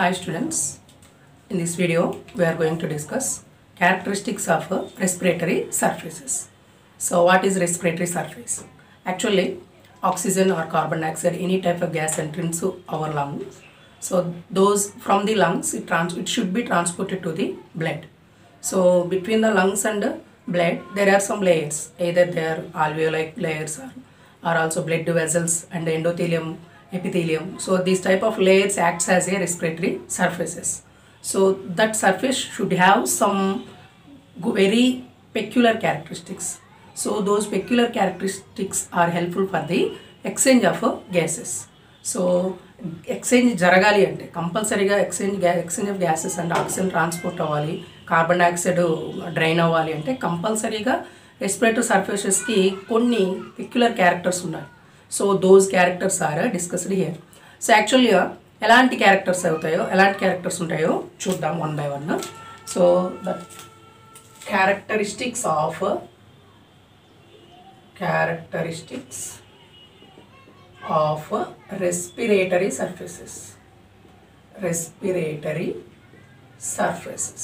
Hi students, in this video we are going to discuss characteristics of uh, respiratory surfaces. So what is respiratory surface? Actually oxygen or carbon dioxide any type of gas enter into our lungs. So those from the lungs it, trans- it should be transported to the blood. So between the lungs and the blood there are some layers either they are alveoli layers or, or also blood vessels and endothelium epithelium so these type of layers acts as a respiratory surfaces so that surface should have some go- very peculiar characteristics so those peculiar characteristics are helpful for the exchange of uh, gases so exchange జరగాలి అంటే కంపల్సరీగా exchange గ్యా exchange of gases అంటే oxygen transport అవ్వాలి carbon dioxide drain అవ్వాలి అంటే కంపల్సరీగా respiratory సర్ఫేసెస్కి కొన్ని పిక్యులర్ క్యారెక్టర్స్ ఉన్నాయి so those characters are discussed here so యాక్చువల్గా ఎలాంటి క్యారెక్టర్స్ అవుతాయో ఎలాంటి క్యారెక్టర్స్ ఉంటాయో చూద్దాం one by one so the characteristics of characteristics of respiratory surfaces respiratory surfaces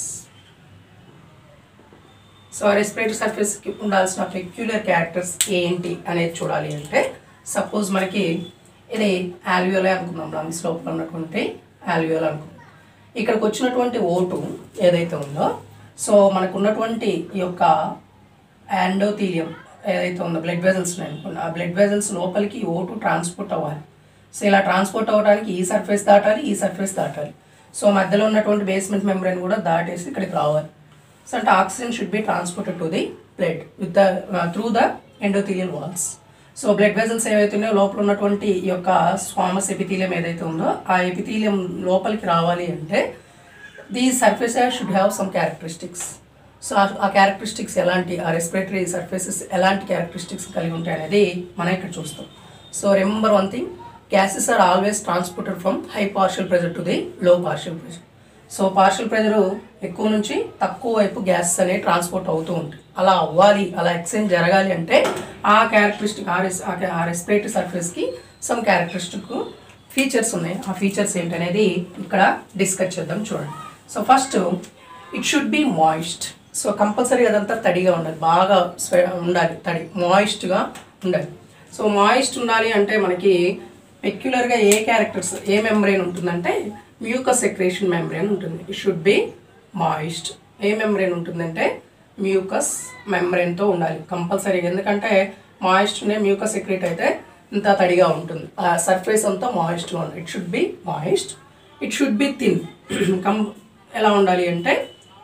so respiratory సర్ఫేస్కి ఉండాల్సిన పెక్యులర్ క్యారెక్టర్స్ ఏంటి అనేది చూడాలి అంటే సపోజ్ మనకి ఇది ఆల్వియోలే అనుకున్నాం లంగ్స్ లోపల ఉన్నటువంటి ఆల్వియోలే అనుకున్నాం ఇక్కడికి వచ్చినటువంటి ఓటు ఏదైతే ఉందో సో మనకు ఉన్నటువంటి ఈ యొక్క యాండోథీలియం ఏదైతే ఉందో బ్లడ్ వెజల్స్ ఉన్నాయి అనుకోండి ఆ బ్లడ్ వెజల్స్ లోపలికి ఓటు ట్రాన్స్పోర్ట్ అవ్వాలి సో ఇలా ట్రాన్స్పోర్ట్ అవ్వడానికి ఈ సర్ఫేస్ దాటాలి ఈ సర్ఫేస్ దాటాలి సో మధ్యలో ఉన్నటువంటి బేస్మెంట్ మెంబ్రెయిన్ కూడా దాటేసి ఇక్కడికి రావాలి సో అంటే oxygen should be transported to the blood with the through the endothelial walls so blood vessels ఏవైతే ఉన్నాయో లోపల ఉన్నటువంటి ఈ యొక్క స్వామస్ ఎపిథీలియం ఏదైతే ఉందో ఆ ఎపిథీలియం లోపలికి రావాలి అంటే the surface should have some characteristics so ఆ- ఆ క్యారెక్టరిస్టిక్స్ ఎలాంటి ఆ రెస్పిరేటరీ సర్ఫేసెస్ ఎలాంటి క్యారెక్టరిస్టిక్స్ కలిగి ఉంటాయి అనేది మనం ఇక్కడ చూస్తాం so remember one thing gases are always transported from high partial pressure to the low partial pressure so partial pressure ఎక్కువ నుంచి తక్కువ వైపు గ్యాసెస్ అనేవి ట్రాన్స్పోర్ట్ అవుతూ ఉంటాయి అలా అవ్వాలి అలా ఎక్స్చేంజ్ జరగాలి అంటే ఆ క్యారెక్టరిస్టిక్ ఆ రెస్ ఆ రెస్పిరేటరీ సర్ఫేస్కి సమ్ క్యారెక్టరిస్టిక్ ఫీచర్స్ ఉన్నాయి ఆ ఫీచర్స్ ఏంటనేది ఇక్కడ డిస్కస్ చేద్దాం చూడండి so first it should be moist so compulsory అదంతా తడిగా ఉండాలి బాగా స్వె- ఉండాలి తడి మాయిస్ట్గా ఉండాలి సో మాయిస్ట్ ఉండాలి అంటే మనకి పెక్యులర్గా ఏ క్యారెక్టర్స్ ఏ మెంబ్రెయిన్ ఉంటుందంటే మ్యూకస్ సెక్రేషన్ మెంబ్రెయిన్ ఉంటుంది ఇట్ షుడ్ బి మాయిస్ట్ ఏ మెంబ్రెయిన్ ఉంటుందంటే మ్యూకస్ మెంబ్రెయిన్తో ఉండాలి కంపల్సరీ ఎందుకంటే మాయిస్ట్ ఉండే మ్యూకస్ సెక్రేట్ అయితే ఇంత తడిగా ఉంటుంది ఆ సర్ఫేస్ అంతా మాయిస్ట్గా ఉంది it should be moist it should be thin కం ఎలా ఉండాలి అంటే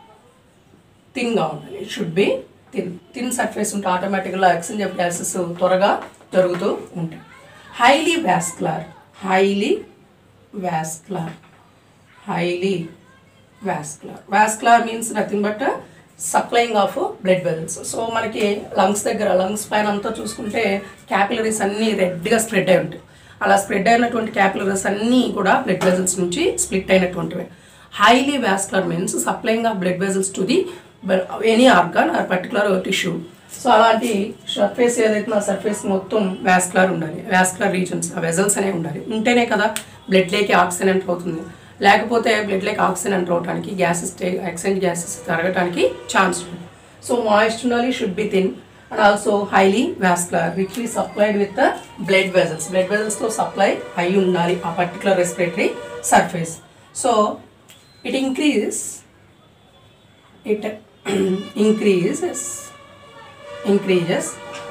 థిన్గా ఉండాలి it should be thin thin surface ఉంటే ఆటోమేటిక్గా ఎక్స్చేంజ్ ఆఫ్ గ్యాసెస్ త్వరగా జరుగుతూ ఉంటాయి highly vascular highly vascular highly vascular vascular means nothing but supplying of blood vessels so మనకి లంగ్స్ దగ్గర లంగ్స్ పైన అంతా చూసుకుంటే క్యాపిలరీస్ అన్నీ రెడ్గా స్ప్రెడ్ అయి ఉంటాయి అలా స్ప్రెడ్ అయినటువంటి క్యాపిలరీస్ అన్నీ కూడా బ్లడ్ వెజల్స్ నుంచి స్ప్లిట్ అయినటువంటివి highly vascular means supplying of blood vessels to the any organ or particular tissue so అలాంటి సర్ఫేస్ ఏదైతే ఆ సర్ఫేస్ మొత్తం వ్యాస్కులర్ ఉండాలి వ్యాస్కులర్ రీజన్స్ ఆ వెజల్స్ అనేవి ఉండాలి ఉంటేనే కదా బ్లడ్ లేకి ఆక్సిజన్ ఎంటర్ అవుతుంది లేకపోతే బ్లడ్ లేకి ఆక్సిజన్ ఎంటర్ అవడానికి గ్యాసెస్ ఎక్స్చేంజ్ గ్యాసెస్ జరగడానికి ఛాన్స్ ఉంది సో మాయిస్ట్ ఉండాలి should be thin and also highly vascular which ఈ supplied with the blood vessels blood వెజల్స్తో సప్లై అయి ఉండాలి ఆ particular respiratory surface so it increases it increases increases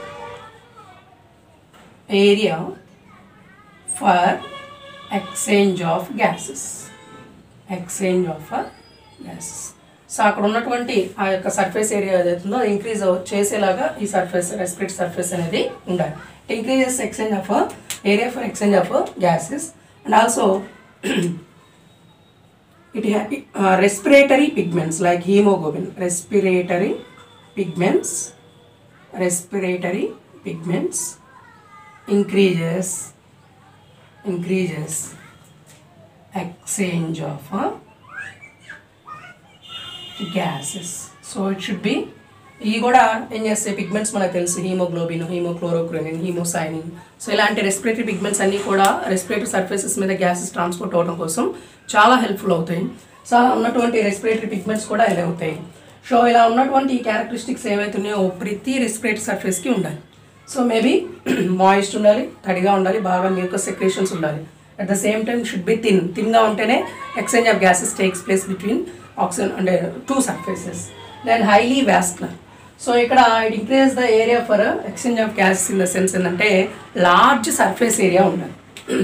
area for exchange of gases exchange of uh, gases so అక్కడ ఉన్నటువంటి ఆ యొక్క surface area ఏదైతుందో అది ఇంక్రీజ్ చేసేలాగా ఈ సర్ఫేస్ రెస్పిరేట్ సర్ఫేస్ అనేది ఉండాలి it increases exchange of area for exchange of gases and also it ha- uh, respiratory pigments like hemoglobin respiratory pigments respiratory pigments increases increases exchange of uh, gases so it should be ఇవి కూడా ఏం చేస్తాయి pigments మనకు తెలుసు haemoglobin haemochlorocruorin haemocyanin so ఇలాంటి respiratory pigments అన్నీ కూడా respiratory surfaces మీద గ్యాసెస్ ట్రాన్స్పోర్ట్ అవడం కోసం చాలా హెల్ప్ఫుల్ అవుతాయి సో అలా ఉన్నటువంటి రెస్పిరేటరీ పిగ్మెంట్స్ కూడా ఇలా అవుతాయి సో ఇలా ఉన్నటువంటి ఈ క్యారెక్టరిస్టిక్స్ ఏవైతే ఉన్నాయో ప్రతి రెస్పిరేటరీ సర్ఫేస్కి ఉండాలి సో మేబీ మాయిస్ట్ ఉండాలి తడిగా ఉండాలి బాగా మ్యూకస్ సెక్రేషన్స్ ఉండాలి at the same time should be thin థిన్గా ఉంటేనే exchange of gases takes place between oxygen అంటే to surfaces then highly vascular so ఇక్కడ it increase the area for exchange of gases in the sense ఏంటంటే large surface area ఉండాలి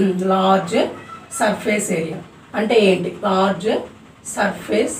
large surface area అంటే ఏంటి large surface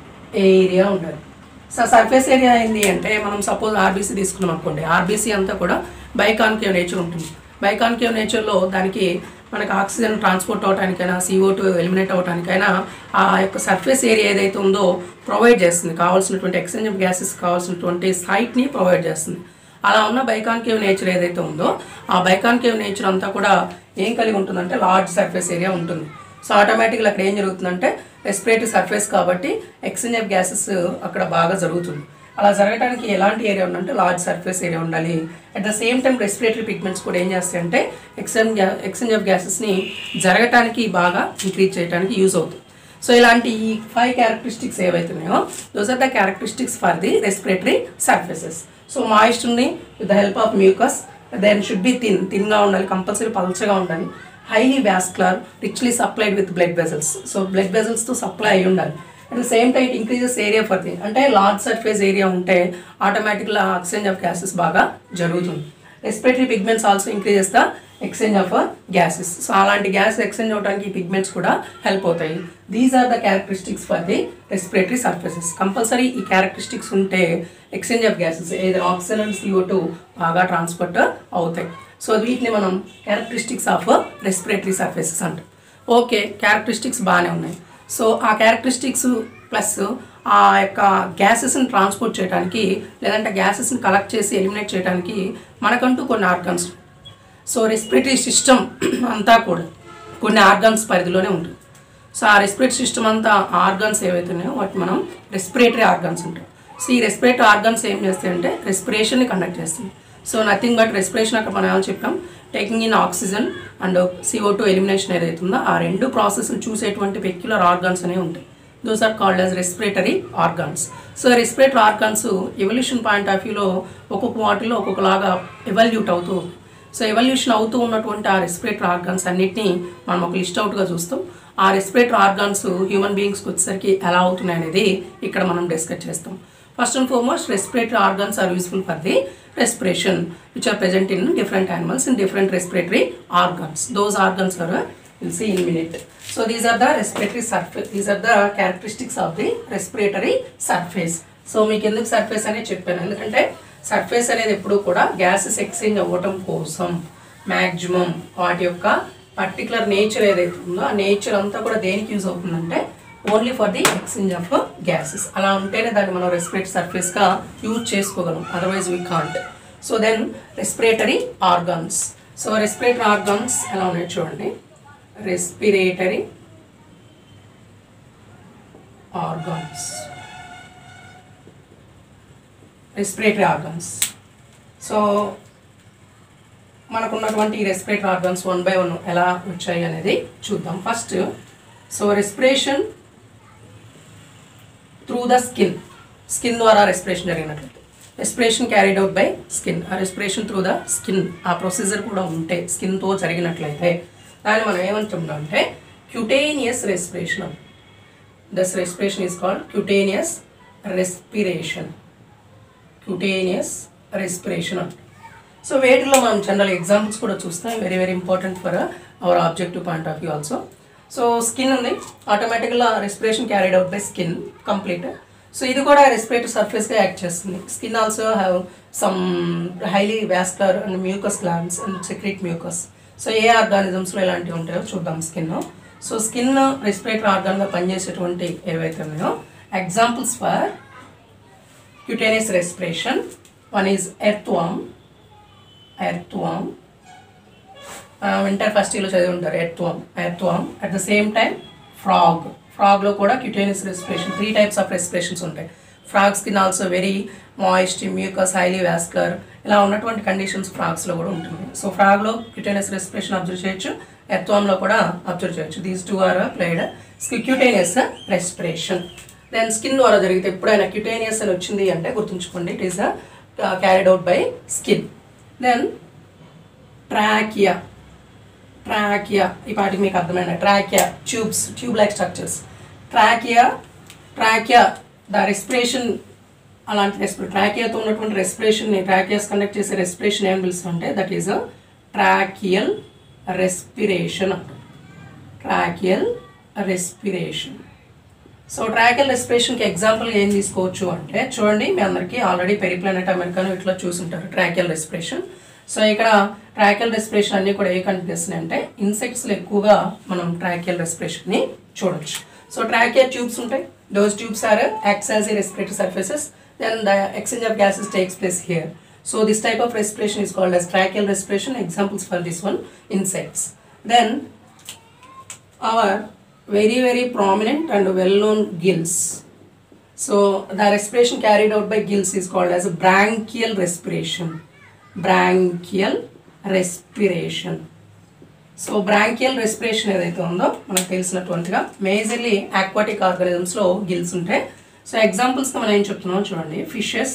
area ఉండాలి so surface area ఏంటి అంటే మనం సపోజ్ ఆర్బీసీ తీసుకున్నాం అనుకోండి ఆర్బీసీ అంతా కూడా బైకాన్కేవ్ నేచర్ ఉంటుంది బైకాన్కేవ్ నేచర్లో దానికి మనకి ఆక్సిజన్ ట్రాన్స్పోర్ట్ అవడానికైనా CO2 టూ ఎలిమినేట్ అవడానికైనా ఆ యొక్క సర్ఫేస్ ఏరియా ఏదైతే ఉందో ప్రొవైడ్ చేస్తుంది కావాల్సినటువంటి ఎక్స్చేంజ్ ఆఫ్ గ్యాసెస్ కావాల్సినటువంటి సైట్ని ప్రొవైడ్ చేస్తుంది అలా ఉన్న బైకాన్కేవ్ నేచర్ ఏదైతే ఉందో ఆ బైకాన్కేవ్ నేచర్ అంతా కూడా ఏం కలిగి ఉంటుందంటే లార్జ్ సర్ఫేస్ ఏరియా ఉంటుంది సో ఆటోమేటిక్గా అక్కడ ఏం జరుగుతుందంటే రెస్పిరేటరీ సర్ఫేస్ కాబట్టి ఎక్స్చేంజ్ ఆఫ్ గ్యాసెస్ అక్కడ బాగా జరుగుతుంది అలా జరగడానికి ఎలాంటి ఏరియా ఉందంటే లార్జ్ సర్ఫేస్ ఏరియా ఉండాలి at the same time respiratory pigments కూడా ఏం చేస్తాయంటే ఎక్స్చేంజ్ ఎక్స్చేంజ్ ఆఫ్ గ్యాసెస్ని జరగటానికి బాగా ఇంక్రీజ్ చేయడానికి యూజ్ అవుతుంది సో ఇలాంటి ఈ ఫైవ్ క్యారెక్టరిస్టిక్స్ ఏవైతే ఉన్నాయో those are the characteristics for the respiratory surfaces so moist ఉంది with the help of mucus then should be thin థిన్గా ఉండాలి కంపల్సరీ పల్చగా ఉండాలి highly vascular richly supplied with blood vessels so blood వెజల్స్తో supply అయి ఉండాలి at the same time increases area for the అంటే large surface area ఉంటే ఆటోమేటిక్గా ఎక్స్చేంజ్ ఆఫ్ గ్యాసెస్ బాగా జరుగుతుంది respiratory pigments also increases the exchange of gases so అలాంటి gas exchange అవడానికి ఈ పిగ్మెంట్స్ కూడా హెల్ప్ అవుతాయి these are the characteristics for the respiratory surfaces compulsory ఈ క్యారెక్టరిస్టిక్స్ ఉంటే ఎక్స్చేంజ్ ఆఫ్ గ్యాసెస్ ఏదైనా ఆక్సిజన్ అండ్ సిఓ టూ బాగా ట్రాన్స్పోర్ట్ అవుతాయి సో వీటిని మనం క్యారెక్టరిస్టిక్స్ ఆఫ్ రెస్పిరేటరీ సర్ఫేసెస్ అంటాం ఓకే క్యారెక్టరిస్టిక్స్ బాగానే ఉన్నాయి సో ఆ క్యారెక్టరిస్టిక్స్ ప్లస్ ఆ యొక్క గ్యాసెస్ని ట్రాన్స్పోర్ట్ చేయడానికి లేదంటే గ్యాసెస్ని కలెక్ట్ చేసి ఎలిమినేట్ చేయడానికి మనకంటూ కొన్ని ఆర్గన్స్ సో రెస్పిరేటరీ సిస్టమ్ అంతా కూడా కొన్ని ఆర్గన్స్ పరిధిలోనే ఉంటుంది సో ఆ రెస్పిరేటరీ సిస్టమ్ అంతా ఆర్గన్స్ ఏవైతే ఉన్నాయో వాటి మనం రెస్పిరేటరీ ఆర్గన్స్ ఉంటాం సో ఈ రెస్పిరేటరీ ఆర్గన్స్ ఏం చేస్తాయంటే రెస్పిరేషన్ని కండక్ట్ చేస్తుంది సో నథింగ్ బట్ రెస్పిరేషన్ అక్కడ మనం ఏమని చెప్పాం taking in oxygen and CO two elimination ఏదైతే ఉందో ఆ రెండు ప్రాసెస్ని చూసేటువంటి పెక్యులర్ ఆర్గన్స్ అనేవి ఉంటాయి those are called as respiratory organs so respiratory organs evolution point of వ్యూలో ఒక్కొక్క వాటిలో ఒక్కొక్కలాగా ఎవల్యూట్ అవుతూ ఉంది. సో ఎవల్యూషన్ అవుతూ ఉన్నటువంటి ఆ రెస్పిరేటరీ ఆర్గాన్స్ అన్నిటినీ మనం ఒక లిస్ట్ అవుట్గా చూస్తాం ఆ రెస్పిరేటరీ ఆర్గాన్స్ హ్యూమన్ బీయింగ్స్కి వచ్చేసరికి ఎలా అవుతున్నాయి అనేది ఇక్కడ మనం డిస్కస్ చేస్తాం first and foremost respiratory organs are useful for the respiration which are present in different animals in different respiratory organs those organs are uh, we'll see in a minute so these are the respiratory surface these are the characteristics of the respiratory surface so మీకు ఎందుకు surface అనేది చెప్పాను ఎందుకంటే surface అనేది ఎప్పుడు కూడా gases exchange అవ్వటం కోసం మ్యాక్సిమం వాటి యొక్క పర్టికులర్ నేచర్ ఏదైతే ఉందో ఆ నేచర్ అంతా కూడా దేనికి యూజ్ అవుతుందంటే only for the exchange of gases అలా ఉంటేనే దాన్ని మనం రెస్పిరేటరీ సర్ఫేస్గా యూజ్ చేసుకోగలం otherwise we can't so then respiratory organs so respiratory organs ఎలా ఉన్నాయి చూడండి respiratory organs respiratory organs so మనకున్నటువంటి ఈ respiratory organs one by one ఎలా వచ్చాయి అనేది చూద్దాం first so respiration through the skin skin ద్వారా రెస్పిరేషన్ జరిగినట్లయితే respiration carried out by skin ఆ రెస్పిరేషన్ త్రూ ద స్కిన్ ఆ ప్రొసీజర్ కూడా ఉంటే స్కిన్తో జరిగినట్లయితే దాన్ని మనం ఏమంటున్నాం అంటే cutaneous respiration thus respiration is called cutaneous respiration cutaneous respiration అంట సో వేటిలో మనం జనరల్ ఎగ్జాంపుల్స్ కూడా చూస్తాం very very important for our objective point of view also so skin ఉంది ఆటోమేటిక్గా respiration carried out by skin complete so ఇది కూడా respiratory సర్ఫేస్గా యాక్ట్ చేస్తుంది skin also have some highly vascular and mucus glands and secrete mucus so ఏ ఆర్గానిజమ్స్లో ఎలాంటివి ఉంటాయో చూద్దాం స్కిన్ సో స్కిన్ రెస్పిరేటరీ ఆర్గాన్గా పనిచేసేటువంటి ఏవైతే ఉన్నాయో examples for cutaneous respiration. One is earthworm. Earthworm. Inter first ఇయర్లో చదివి ఉంటారు earthworm earthworm at the same time frog ఫ్రాగ్లో కూడా cutaneous respiration three types of respirations ఉంటాయి frog skin also very moist mucus highly vascular ఇలా ఉన్నటువంటి conditions ఫ్రాగ్స్లో కూడా ఉంటుంది సో ఫ్రాగ్లో క్యూటేనియస్ రెస్పిరేషన్ అబ్జర్వ్ చేయొచ్చు ఎత్వాన్లో కూడా అబ్జర్వ్ చేయొచ్చు these two are played cutaneous respiration then skin ద్వారా జరిగితే ఎప్పుడైనా క్యూటేనియస్ అని వచ్చింది అంటే గుర్తుంచుకోండి it is carried out by skin then trachea trachea ఈ పాటికి మీకు అర్థమైన trachea tubes tube like structures trachea trachea the respiration అలాంటి రెస్పిరే ట్రాకియాతో ఉన్నటువంటి రెస్పిరేషన్ని ట్రాకియాస్ కండక్ట్ చేసే రెస్పిరేషన్ ఏం పిలుస్తుంటే దట్ ఈస్ ట్రాకియల్ రెస్పిరేషన్ అంటారు ట్రాకియల్ రెస్పిరేషన్ సో ట్రాకియల్ రెస్పిరేషన్కి ఎగ్జాంపుల్ ఏం తీసుకోవచ్చు అంటే చూడండి మీ అందరికీ ఆల్రెడీ పెరిప్లానెట్ అమెరికాను ఇట్లా చూసుంటారు ట్రాకియల్ రెస్పిరేషన్ సో ఇక్కడ ట్రాకియల్ రెస్పిరేషన్ అన్నీ కూడా ఏ కనిపిస్తున్నాయి అంటే ఇన్సెక్ట్స్లో ఎక్కువగా మనం ట్రాకియల్ రెస్పిరేషన్ని చూడొచ్చు సో ట్రాకియల్ ట్యూబ్స్ ఉంటాయి those tubes are acts as the respiratory surfaces then the exchange of gases takes place here so this type of respiration is called as tracheal respiration examples for this one insects then our very very prominent and well known gills so the respiration carried out by gills is called as branchial respiration branchial respiration so branchial respiration ఏదైతే ఉందో మనకు తెలిసినటువంటిగా majorly aquatic ఆర్గానిజమ్స్లో gills ఉంటాయి so ఎగ్జాంపుల్స్గా మనం ఏం చెప్తున్నాం చూడండి fishes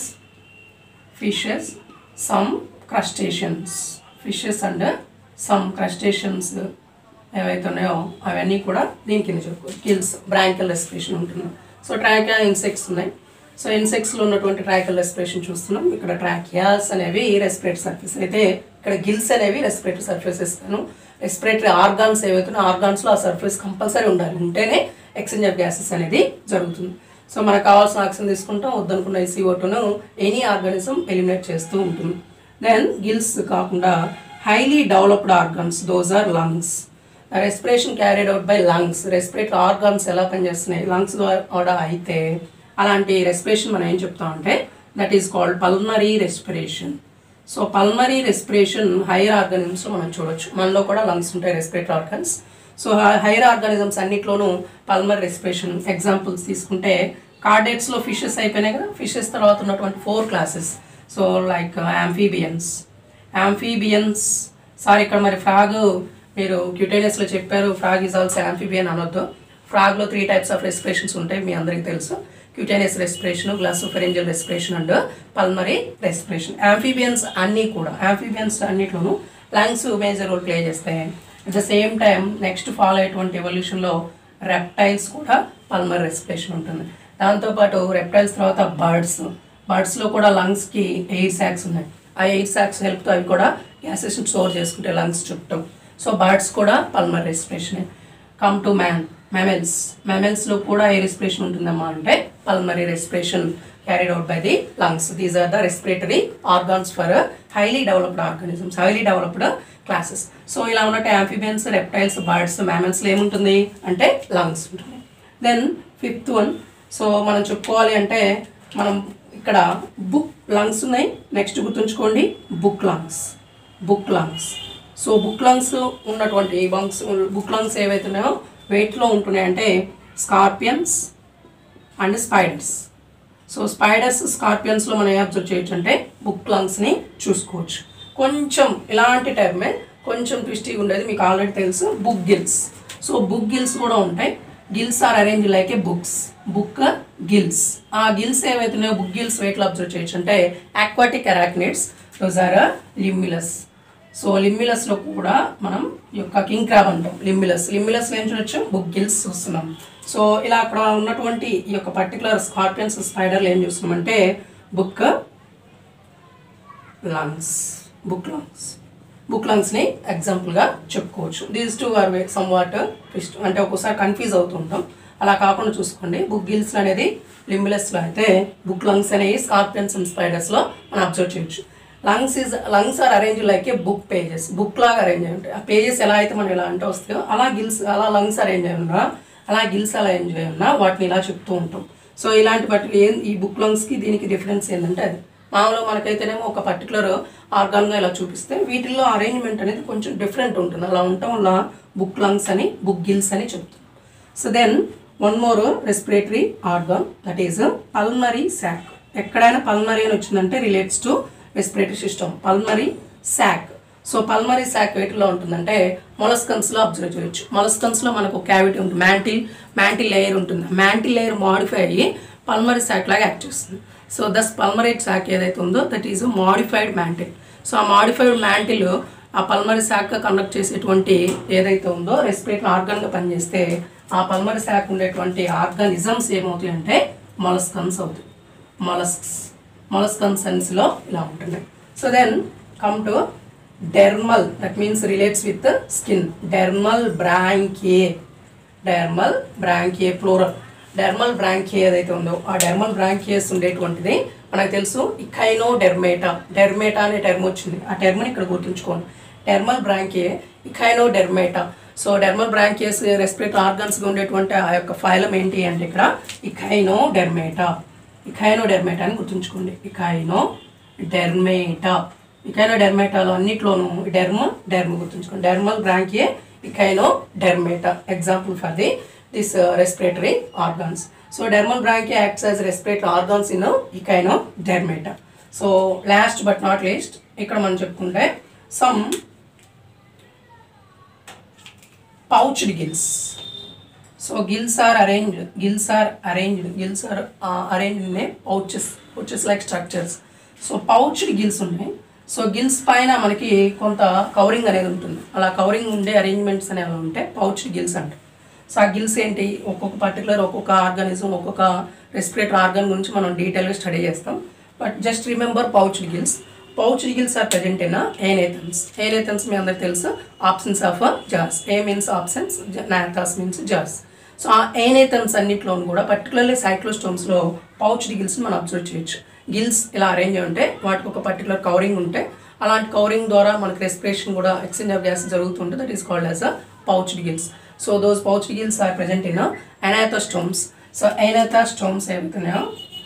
fishes some crustaceans fishes and some crustaceans ఏవైతే ఉన్నాయో అవన్నీ కూడా దీని కింద చెప్పుకోవచ్చు గిల్స్ బ్రాంకియల్ రెస్పిరేషన్ ఉంటుంది సో ట్రాకియా ఇన్సెక్ట్స్ ఉన్నాయి సో ఇన్సెక్ట్స్లో ఉన్నటువంటి ట్రాకియల్ రెస్పిరేషన్ చూస్తున్నాం ఇక్కడ ట్రాకియాస్ అనేవి రెస్పిరేటరీ సర్ఫేస్ అయితే ఇక్కడ గిల్స్ అనేవి రెస్పిరేటరీ సర్ఫేసెస్ గాను రెస్పిరేటరీ ఆర్గాన్స్ ఏవైతే ఆర్గాన్స్లో ఆ సర్ఫేస్ కంపల్సరీ ఉండాలి ఉంటేనే ఎక్స్చేంజ్ ఆఫ్ గ్యాసెస్ అనేది జరుగుతుంది సో మనకు కావాల్సిన ఆక్సిజన్ తీసుకుంటాం వద్దనుకున్న సిఓటోను ఎనీ ఆర్గానిజం ఎలిమినేట్ చేస్తూ ఉంటుంది దెన్ గిల్స్ కాకుండా highly developed organs those are lungs respiration carried out by lungs respiratory organs ఎలా పనిచేస్తున్నాయి లంగ్స్ ద్వారా అయితే అలాంటి రెస్పిరేషన్ మనం ఏం చెప్తామంటే that is called pulmonary respiration so pulmonary respiration higher ఆర్గానిజమ్స్లో మనం చూడొచ్చు మనలో కూడా లంగ్స్ ఉంటాయి respiratory organs so higher organisms అన్నిట్లోనూ పల్మరీ రెస్పిరేషన్ ఎగ్జాంపుల్స్ తీసుకుంటే కార్డేట్స్లో ఫిషెస్ అయిపోయినాయి కదా ఫిషెస్ తర్వాత ఉన్నటువంటి four classes so like amphibians amphibians sorry ఇక్కడ మరి ఫ్రాగ్ మీరు క్యూటేనియస్లో చెప్పారు ఫ్రాగ్ ఈజ్ ఆల్సో యాంఫీబియన్ అనొద్దు ఫ్రాగ్లో త్రీ టైప్స్ ఆఫ్ రెస్పిరేషన్స్ ఉంటాయి మీ అందరికీ తెలుసు cutaneous respiration glossopharyngeal respiration and pulmonary respiration amphibians అన్నీ కూడా యాంఫీబియన్స్ అన్నిట్లోనూ లంగ్స్ మేజర్ రోల్ ప్లే చేస్తాయి at the same time next follow అయ్యేటువంటి ఎవల్యూషన్లో రెప్టైల్స్ కూడా పల్మరీ రెస్పిరేషన్ ఉంటుంది దాంతోపాటు రెప్టైల్స్ తర్వాత బర్డ్స్ బర్డ్స్లో కూడా లంగ్స్కి ఎయిర్ సాక్స్ ఉన్నాయి ఆ ఎయిర్ సాక్స్ హెల్ప్తో అవి కూడా గ్యాసెస్ స్టోర్ చేసుకుంటే లంగ్స్ చుట్టూ సో బర్డ్స్ కూడా pulmonary respiration come to man mammals మెమెల్స్లో కూడా ఏ రెస్పిరేషన్ ఉంటుందమ్మా అంటే pulmonary respiration carried out by the lungs these are the respiratory organs for highly developed organisms highly developed classes so ఇలా ఉన్నట్టు యాంఫిబియన్స్ రెప్టైల్స్ బర్డ్స్ మ్యామల్స్లో ఏముంటుంది అంటే లంగ్స్ ఉంటుంది దెన్ ఫిఫ్త్ వన్ సో మనం చెప్పుకోవాలి అంటే మనం ఇక్కడ బుక్ లంగ్స్ ఉన్నాయి నెక్స్ట్ గుర్తుంచుకోండి book lungs book lungs so book lungs ఉన్నటువంటి బంగ్స్ బుక్ లంగ్స్ ఏవైతే ఉన్నాయో వెయిట్లో ఉంటున్నాయి అంటే scorpions and spiders so spiders స్కార్పియన్స్లో మనం ఏం అబ్జర్వ్ చేయొచ్చు అంటే బుక్ లంగ్స్ని చూసుకోవచ్చు కొంచెం ఇలాంటి టైమే కొంచెం ట్విస్టీగా ఉండేది మీకు ఆల్రెడీ తెలుసు book gills so book gills కూడా ఉంటాయి gills are arrange like a books book gills ఆ గిల్స్ ఏవైతే ఉన్నాయో బుక్ గిల్స్ వెయిట్లో అబ్జర్వ్ చేయొచ్చు అంటే aquatic arachnids those are Limulus so లిమ్మిలస్లో కూడా మనం ఈ యొక్క కింగ్ క్రాబ్ అంటాం లిమ్మిలస్ లిమ్మిలస్ ఏం చూడొచ్చు బుక్ గిల్స్ చూస్తున్నాం సో ఇలా అక్కడ ఉన్నటువంటి ఈ యొక్క పర్టికులర్ స్కార్పియన్స్ స్పైడర్లు ఏం చూస్తున్నామంటే book lungs book lungs book లంగ్స్ని ఎగ్జాంపుల్గా చెప్పుకోవచ్చు these two are somewhat twist అంటే ఒక్కోసారి కన్ఫ్యూజ్ అవుతుంటాం అలా కాకుండా చూసుకోండి బుక్ గిల్స్ అనేది లింబులస్లో అయితే బుక్ లంగ్స్ అనేవి స్కార్పియన్స్ అండ్ స్పైడర్స్లో మనం అబ్జర్వ్ చేయొచ్చు lungs is lungs are arrange like a book pages book లాగా అరేంజ్ అయి ఉంటాయి ఆ పేజెస్ ఎలా అయితే మనం ఇలా అంటే వస్తాయో అలా గిల్స్ అలా లంగ్స్ అరేంజ్ అయి ఉన్నా అలా గిల్స్ అలా అరేంజ్ అయి ఉన్నా వాటిని ఇలా చెప్తూ ఉంటాం సో ఇలాంటి బట్టి ఏం ఈ బుక్ లంగ్స్కి దీనికి డిఫరెన్స్ ఏంటంటే అది మామూలుగా మనకైతేనేమో ఒక పర్టికులర్ ఆర్గాన్గా ఇలా చూపిస్తే వీటిల్లో అరేంజ్మెంట్ అనేది కొంచెం డిఫరెంట్ ఉంటుంది అలా ఉండటం వల్ల బుక్ లంగ్స్ అని బుక్ గిల్స్ అని చెప్తాం so then one more respiratory organ that is pulmonary sac ఎక్కడైనా పల్మరీ అని వచ్చిందంటే relates to respiratory system pulmonary sac so pulmonary sac వేటిలో ఉంటుందంటే మొలస్కన్స్లో అబ్జర్వ్ చేయొచ్చు మొలస్కన్స్లో మనకు క్యావిటీ ఉంటుంది మ్యాంటిల్ మ్యాంటిల్ లేయర్ ఉంటుంది మ్యాంటిల్ లేయర్ మాడిఫై అయ్యి పల్మరీ శాక్ లాగా యాక్ట్ చేస్తుంది సో దస్ పల్మరీ శాక్ ఏదైతే ఉందో that is modified mantle so ఆ మాడిఫైడ్ మ్యాంటిల్ ఆ పల్మరీ శాక్ కండక్ట్ చేసేటువంటి ఏదైతే ఉందో రెస్పిరేటరీ ఆర్గాన్గా పనిచేస్తే ఆ పల్మరీ శాక్ ఉండేటువంటి ఆర్గానిజమ్స్ ఏమవుతాయి అంటే మొలస్కన్స్ అవుతాయి మొలస్క్స్ మొలస్కన్ సెన్స్లో ఇలా ఉంటుంది so then come to dermal that means relates with skin dermal branchiae dermal branchiae floral dermal branchiae ఏదైతే ఉందో ఆ డెర్మల్ బ్రాంకియస్ ఉండేటువంటిది మనకు తెలుసు ఇకైనో డెర్మేటా డెర్మేటా అనే టర్మ్ వచ్చింది ఆ టర్మ్ని ఇక్కడ గుర్తుంచుకోండి dermal branchiae Echinodermata so dermal branchias respiratory ఆర్గన్స్గా ఉండేటువంటి ఆ యొక్క ఫైలం ఏంటి అంటే ఇక్కడ ఇకైనో డెర్మేటా ఇకైనో డెర్మేటా అని గుర్తుంచుకోండి ఇకైనో డెర్మేటా ఇకైనో డెర్మేటాలో అన్నిట్లోనూ డెర్మ్ డెర్మ్ గుర్తుంచుకోండి dermal branchiae Echinodermata example for the this respiratory organs so dermal branchia acts as respiratory organs in Echinodermata so last but not least ఇక్కడ మనం చెప్పుకుంటే some pouched gills. So gills are arranged, gills are arranged, gills are uh, arranged in a pouches, pouches like structures. So pouched gills ఉన్నాయి so gills పైన మనకి కొంత covering అనేది ఉంటుంది అలా కవరింగ్ ఉండే అరేంజ్మెంట్స్ అనేవి ఉంటే పౌచ్డ్ గిల్స్ అంటారు సో ఆ గిల్స్ ఏంటి ఒక్కొక్క పర్టికులర్ ఒక్కొక్క ఆర్గానిజం ఒక్కొక్క రెస్పిరేటరీ ఆర్గాన్ గురించి మనం డీటెయిల్గా స్టడీ చేస్తాం but just remember pouched gills pouched gills are present in ఏనేథన్స్ ఏనేథన్స్ మీ అందరికి తెలుసు options of jars A means options నాథాస్ means jars so ఆ ఏనేథన్స్ అన్నింటిలోనూ కూడా పర్టికులర్లీ సైక్లోస్టోమ్స్లో పౌచ్డ్ గిల్స్ని మనం అబ్జర్వ్ చేయొచ్చు గిల్స్ ఇలా అరేంజ్ ఉంటే వాటికి ఒక పర్టికులర్ కవరింగ్ ఉంటే అలాంటి కవరింగ్ ద్వారా మనకి రెస్పిరేషన్ కూడా ఎక్స్చేంజ్ ఆఫ్ గ్యాస్ జరుగుతుంటే that is called as a pouched gills so those pouched gills are present in agnathostomes so agnathostomes ఏవైతున్నాయో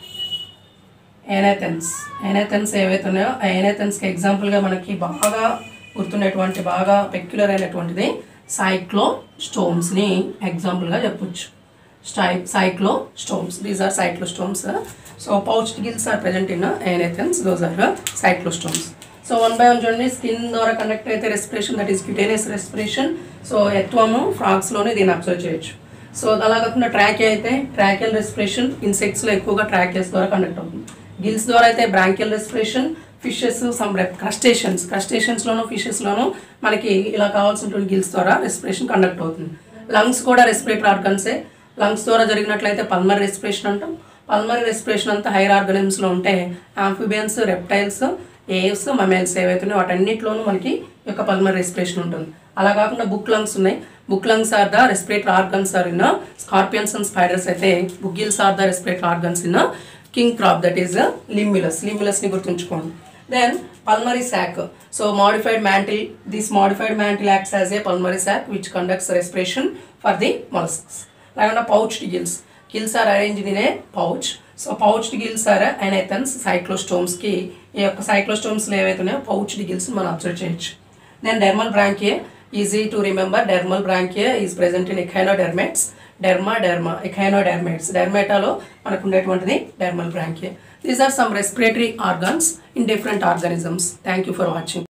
ఏనేథెన్స్ ఏనేథెన్స్ ఏవైతే ఉన్నాయో ఆ ఏనేథెన్స్కి ఎగ్జాంపుల్గా మనకి బాగా గుర్తుండేటువంటి బాగా పెక్యులర్ అయినటువంటిది సైక్లో స్టోమ్స్ని ఎగ్జాంపుల్గా చెప్పొచ్చు స్టై cyclostomes these are cyclostomes so pouch gills are present in agnathans those are cyclostomes so one by one చూడండి స్కిన్ ద్వారా కండక్ట్ అయితే respiration that is cutaneous respiration so ఎత్వము ఫ్రాక్స్లోనే దీన్ని అబ్జర్వ్ చేయొచ్చు సో అలా కాకుండా trachea అయితే ట్రాకియల్ రెస్పిరేషన్ ఇన్సెక్ట్స్లో ఎక్కువగా ట్రాకేస్ ద్వారా కండక్ట్ అవుతుంది గిల్స్ ద్వారా అయితే branchial respiration fishes some crustaceans క్రస్టేషన్స్లోను ఫిషెస్లోను మనకి ఇలా కావాల్సినటువంటి గిల్స్ ద్వారా రెస్పిరేషన్ కండక్ట్ అవుతుంది లంగ్స్ కూడా రెస్పిరేటరీ ఆర్గన్సే లంగ్స్ ద్వారా జరిగినట్లయితే పల్మరీ రెస్పిరేషన్ అంటాం పల్మరీ రెస్పిరేషన్ అంతా హైర్ ఆర్గనిమ్స్లో ఉంటే ఆంఫిబియన్స్ రెప్టైల్స్ ఏవ్స్ మమైల్స్ ఏవైతే ఉన్నాయో వాటన్నిటిలోనూ మనకి ఈ యొక్క పల్మరీ రెస్పిరేషన్ ఉంటుంది అలా కాకుండా బుక్ లంగ్స్ ఉన్నాయి book lungs are the respiratory organs are in scorpions and spiders అయితే book gills are the respiratory organs in king crab that is Limulus లిమ్యులస్ని గుర్తుంచుకోండి then pulmonary sac so modified mantle this modified mantle acts as a pulmonary sac which conducts respiration for the mollusks లేకుండా pouched gills gills are arranged in a pouch so pouched gills are agnathans సైక్లోస్టోమ్స్కి ఈ యొక్క సైక్లోస్టోమ్స్లో ఏవైతే ఉన్నాయో pouched gills మనం observe చేయొచ్చు then dermal branchiae easy to remember dermal branchiae is present in echinoderms derma derma echinoderms డెర్మేటాలో మనకు ఉండేటువంటిది dermal branchiae these are some respiratory organs in different organisms thank you for watching